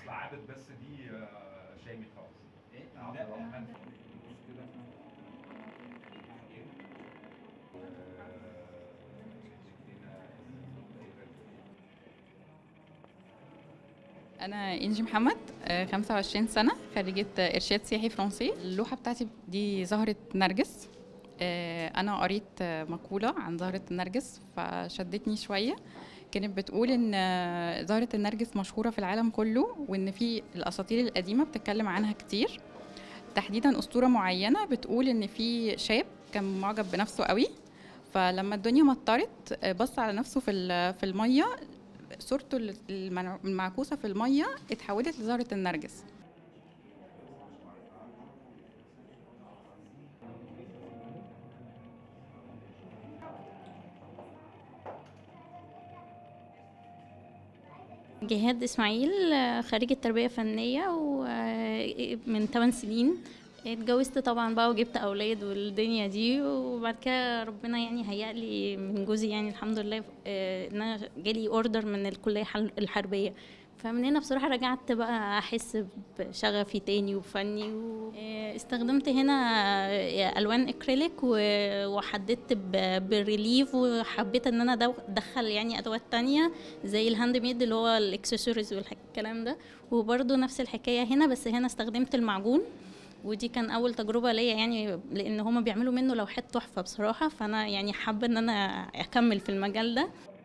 اصل عابد بس دي آه، شامي خلاص ايه عبد لا الرحمن بص كده أنا إنجي محمد آه، 25 سنة خريجة آه، إرشاد سياحي فرنسي اللوحة بتاعتي دي زهرة نرجس آه، أنا قريت آه، مقولة عن زهرة النرجس فشدتني شوية كانت بتقول إن آه، زهرة النرجس مشهورة في العالم كله وإن في الأساطير القديمة بتتكلم عنها كتير تحديدا أسطورة معينة بتقول إن في شاب كان معجب بنفسه قوي فلما الدنيا مطرت آه، بص على نفسه في ال- في المية صورته المنع- المعكوسة في المية اتحولت لزهرة النرجس جهاد اسماعيل آه، خريجة تربية فنية ومن 8 سنين اتجوزت طبعا بقى وجبت اولاد والدنيا دي وبعد كده ربنا يعني هيأ لي من جوزي يعني الحمد لله آه، ان انا جالي اوردر من الكليه الحل- الحربيه فمن هنا بصراحة رجعت بقى أحس بشغفي تاني وفني واستخدمت هنا آه، ألوان أكريليك و- وحددت ب- بالريليف وحبيت إن أنا دو- أدخل يعني أدوات تانية زي الهاند ميد اللي هو الإكسسوارز والكلام ده وبرضه نفس الحكاية هنا بس هنا استخدمت المعجون ودي كان اول تجربه ليا يعني لان هما بيعملوا منه لوحات تحفه بصراحه فانا يعني حابه ان انا اكمل في المجال ده